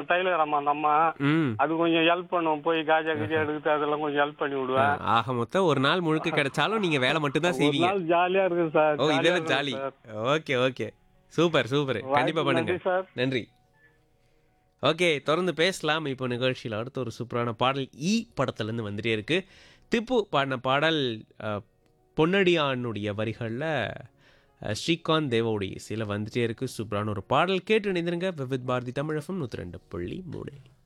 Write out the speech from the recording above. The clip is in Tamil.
டைலர் அம்மா அந்த அம்மா ம் அது கொஞ்சம் ஹெல்ப் பண்ணுவோம் போய் காஜா கீஜா எடுத்து அதெல்லாம் கொஞ்சம் ஹெல்ப் பண்ணி விடுவேன் ஆக மொத்தம் ஒரு நாள் முழுக்க கிடைச்சாலும் நீங்க வேலை மட்டும் தான் ஒரு செய்வீங்க நாள் ஜாலியா இருக்கு சார் ஓ ஜாலியா இதெல்லாம் இருக்கும் jolly sir. Okay okay super super கண்டிப்பா வாய்ப்புக்கு பண்ணுங்க நன்றி சார் நன்றி ஓகே தொடர்ந்து பேசலாம் இப்போ நிகழ்ச்சியில் அடுத்த ஒரு சூப்பரான பாடல் ஈ படத்துலேருந்து வந்துட்டே இருக்கு திப்பு பாடின பாடல் அஹ், பொன்னடியானுடைய வரிகளில் ஸ்ரீகாந்த் தேவோடைய இசையில் வந்துட்டே இருக்கு சூப்பரான ஒரு பாடல் கேட்டு இணைந்திருங்க விவித் பாரதி தமிழகம் நூற்றி ரெண்டு புள்ளி மூணு